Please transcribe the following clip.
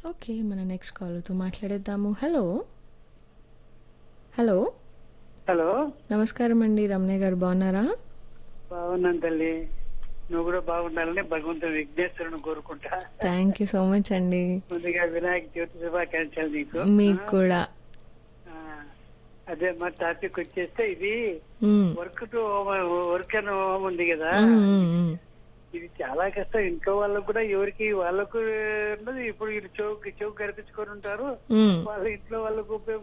Okay మన next కాల్తో మాట్లాడేద్దాము హలో హలో హలో నమస్కారం అండి రమణయ్య గారు బాగున్నారా బాగున్నాను తల్లి నువ్వు కూడా బాగుండాలని భగవంతుడు విఘ్నేశ్వరుని కోరుకుంటా థ్యాంక్ యూ సో మచ్ అండి ముందుగా వినాయక చవితి శుభాకాంక్షలు నీకు మీకు కూడా ఆ, అదే మా టాపిక్ వచ్చేస్తే ఇది మ్మ్. వర్క్ టు వర్క్ అని హోమ్ ఉంది కదా మ్మ్, మ్మ్, మ్మ్. ఇది చాలా కష్టం ఇంట్లో వాళ్ళకు కూడా ఎవరికి వాళ్ళకు ఉండదు ఇప్పుడు వీళ్ళు చౌక్ చౌక్ కనిపించుకొని ఉంటారు మ్మ్. వాళ్ళ ఇంట్లో వాళ్ళకు ఉపయోగ